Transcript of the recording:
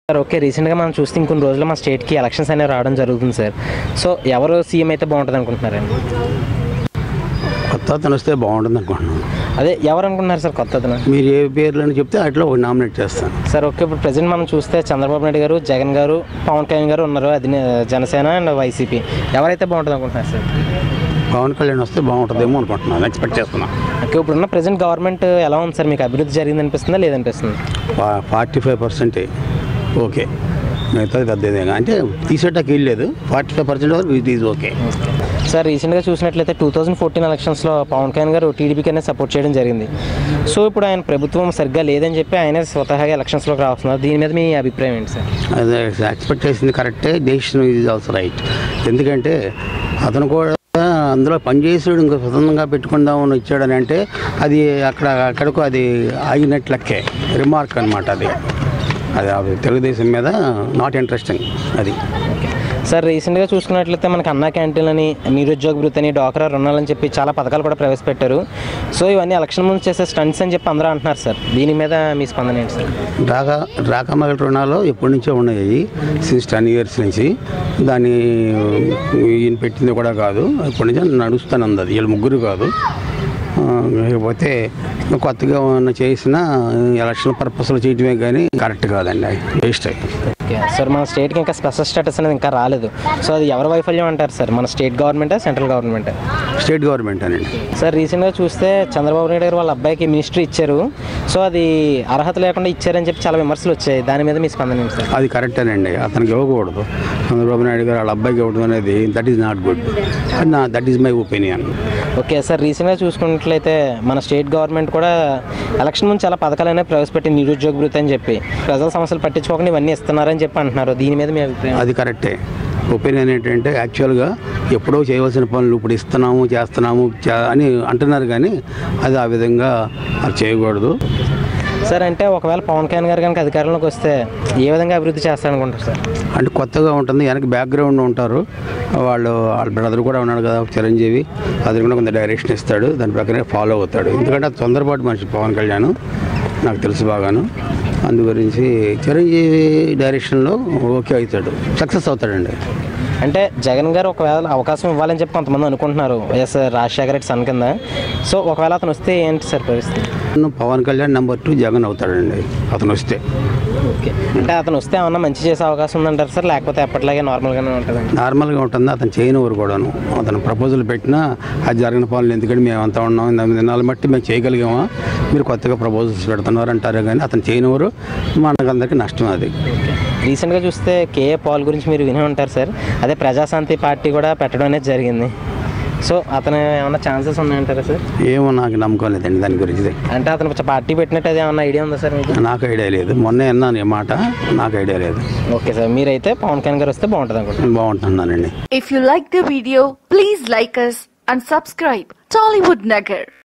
Sir okay రీసెంట్గా మనం చూస్తే ఇంకొన్ని రోజుల్లో మన స్టేట్కి ఎలక్షన్స్ అనేవి రావడం జరుగుతుంది సార్ సో ఎవరు సీఎం అయితే బాగుంటుంది అనుకుంటున్నారండి కొత్త అతను వస్తే బాగుంటుంది అనుకుంటున్నాను అదే ఎవరు అనుకుంటున్నారు సార్ కొత్త అతను మీరు ఏ పేర్లని చెప్తే వాటిలో ఒక నామినేట్ చేస్తాను సార్ ఓకే ఇప్పుడు ప్రజెంట్ మనం చూస్తే చంద్రబాబు నాయుడు గారు జగన్ గారు పవన్ కళ్యాణ్ గారు ఉన్నారు అది జనసేన అండ్ వైసీపీ ఎవరైతే బాగుంటుంది అనుకుంటున్నారు సార్ పవన్ కళ్యాణ్ వస్తే బాగుంటుందేమో అనుకుంటున్నాను ఎక్స్పెక్ట్ చేస్తున్నాను ఓకే ఇప్పుడున్న ప్రజెంట్ గవర్నమెంట్ ఎలా ఉంది సార్ మీకు అభివృద్ధి జరిగింది అనిపిస్తుందా లేదనిపిస్తుంది ఫార్టీ ఫైవ్ పర్సెంటే ఓకే మిగతాది పెద్దదే అంటే తీసేటానికి వెళ్ళలేదు ఫార్టీ ఫైవ్ పర్సెంట్ వరకు ఇట్ ఈజ్ ఓకే సార్ రీసెంట్గా చూసినట్లయితే టూ థౌజండ్ ఫోర్టీన్ ఎలక్షన్స్లో పవన్ కళ్యాణ్ గారు టీడీపీకి అనేది సపోర్ట్ చేయడం జరిగింది సో ఇప్పుడు ఆయన ప్రభుత్వం సరిగ్గా లేదని చెప్పి ఆయనే స్వతహాగా ఎలక్షన్స్లోకి రాస్తున్నారు దీని మీద మీ అభిప్రాయం ఏంటి సార్ అదే ఎక్స్పెక్ట్ చేసింది కరెక్టే డెసిషన్ ఈజ్ ఆల్సో రైట్ ఎందుకంటే అతను కూడా అందులో పనిచేసాడు ఇంకా స్వతంత్రంగా పెట్టుకుందామని వచ్చాడని అంటే అది అక్కడ అక్కడకు అది ఆగినట్లకే రిమార్క్ అనమాట అది అది అది తెలుగుదేశం మీద నాట్ ఇంట్రెస్టింగ్ అది సార్ రీసెంట్గా చూసుకున్నట్లయితే మనకి అన్నా క్యాంటీన్ అని నిరుద్యోగ వృత్తి అని డాక్రా రుణాలని చెప్పి చాలా పథకాలు కూడా ప్రవేశపెట్టారు సో ఇవన్నీ ఎలక్షన్ ముందు చేసే స్టంట్స్ అని చెప్పి అందరూ అంటున్నారు సార్ దీని మీద మీ స్పందన ఏంటి సార్ డ్రాగా డ్రాకా మగల రుణాలు ఎప్పటి నుంచో ఉన్నాయి సిన్స్ టెన్ ఇయర్స్ నుంచి దాన్ని ఈయన పెట్టింది కూడా కాదు ఎప్పటి నుంచో నడుస్తాను ఉంది అది వీళ్ళు ముగ్గురు కాదు ఆ, లేకపోతే కొత్తగా ఏమన్నా చేసినా ఎలక్షన్ పర్పస్లో చేయటమే కానీ కరెక్ట్ కాదండి వేస్ట్ అయ్యి ఓకే సార్ మన స్టేట్కి ఇంకా స్పెషల్ స్టేటస్ అనేది ఇంకా రాలేదు సో అది ఎవరి వైఫల్యం అంటారు సార్ మన స్టేట్ గవర్నమెంటా సెంట్రల్ గవర్నమెంటా స్టేట్ గవర్నమెంట్ అనండి సార్ రీసెంట్గా చూస్తే చంద్రబాబు నాయుడు గారు వాళ్ళ అబ్బాయికి మినిస్ట్రీ ఇచ్చారు సో అది అర్హత లేకుండా ఇచ్చారని చెప్పి చాలా విమర్శలు వచ్చాయి దాని మీద మీ స్పందన ఏంటి సార్ అది కరెక్టేనండి అతనికి ఇవ్వకూడదు చంద్రబాబు నాయుడు గారు వాళ్ళ అబ్బాయికి ఇవ్వడం అనేది దట్ ఈస్ నాట్ గుడ్ నా that is my opinion okay sir రీసెంట్గా చూసుకున్నట్లయితే మన స్టేట్ గవర్నమెంట్ కూడా ఎలక్షన్ ముందు చాలా పథకాలు అనేవి ప్రవేశపెట్టి నిరుద్యోగ వృత్తి అని చెప్పి ప్రజల సమస్యలు పట్టించుకోకుండా ఇవన్నీ ఇస్తున్నారని చెప్పి అంటున్నారు దీని మీద మీ అభిప్రాయం అది కరెక్టే ఒపీనియన్ ఏంటంటే యాక్చువల్గా ఎప్పుడో చేయవలసిన పనులు ఇప్పుడు ఇస్తున్నాము చేస్తున్నాము చే- అని అంటున్నారు కానీ అది ఆ విధంగా అది చేయకూడదు సార్ అంటే ఒకవేళ పవన్ కళ్యాణ్ గారు కనుక అధికారంలోకి వస్తే ఏ విధంగా అభివృద్ధి చేస్తారనుకుంటారు సార్ అంటే కొత్తగా ఉంటుంది వెనక బ్యాక్గ్రౌండ్ ఉంటారు వాళ్ళు వాళ్ళ బ్రదర్ కూడా ఉన్నాడు కదా చిరంజీవి అది కూడా కొంత డైరెక్షన్ ఇస్తాడు దాని ప్రకారం ఫాలో అవుతాడు ఎందుకంటే అది తొందరపాటు మనిషి పవన్ కళ్యాణ్ నాకు తెలుసు బాగాను అందు గురించి చిరంజీవి డైరెక్షన్లో ఓకే అవుతాడు సక్సెస్ అవుతాడండి అంటే జగన్ గారు ఒకవేళ అవకాశం ఇవ్వాలని చెప్పి కొంతమంది అనుకుంటున్నారు వైఎస్ రాజశేఖర రెడ్డి సన్ కింద సో ఒకవేళ అతను వస్తే ఏంటి సార్ పరిస్థితి పవన్ కళ్యాణ్ నెంబర్ టూ జగన్ అవుతాడండి అతను వస్తే ఓకే అంటే అతను వస్తే ఏమన్నా మంచి చేసే అవకాశం ఉందంటారు సార్ లేకపోతే ఎప్పటిలాగే నార్మల్గానే ఉంటుందండి నార్మల్గా ఉంటుంది అతను చేయనివారు కూడాను అతను ప్రపోజల్ పెట్టినా అది జరిగిన పనులు ఎందుకంటే మేము అంతా ఉన్నాం ఎనిమిది దినాలు బట్టి మేము చేయగలిగామా మీరు కొత్తగా ప్రపోజల్స్ పెడుతున్నారు అంటారు కానీ అతను చేయనివారు మనకందరికీ నష్టం అది రీసెంట్గా చూస్తే కేఏ పాల్ గురించి మీరు వినే ఉంటారు సార్ అదే ప్రజాశాంతి పార్టీ కూడా పెట్టడం అనేది జరిగింది సో అతను ఏమన్నా ఛాన్సెస్ ఉన్నాయంటారా సార్ ఏమో నాకు నమ్మకం లేదండి దాని గురించి అంటే అతను పార్టీ పెట్టినట్టు అది ఏమన్నా ఐడియా ఉందా సార్ మీకు నాకు ఐడియా లేదు మొన్నే అన్నాను ఈ మాట నాకు ఐడియా లేదు ఓకే సార్ మీరైతే పవన్ కళ్యాణ్ గారు వస్తే బాగుంటుంది అనుకుంటున్నాను బాగుంటున్నానండి If you like the video, please like us and subscribe. Tollywood Nagar.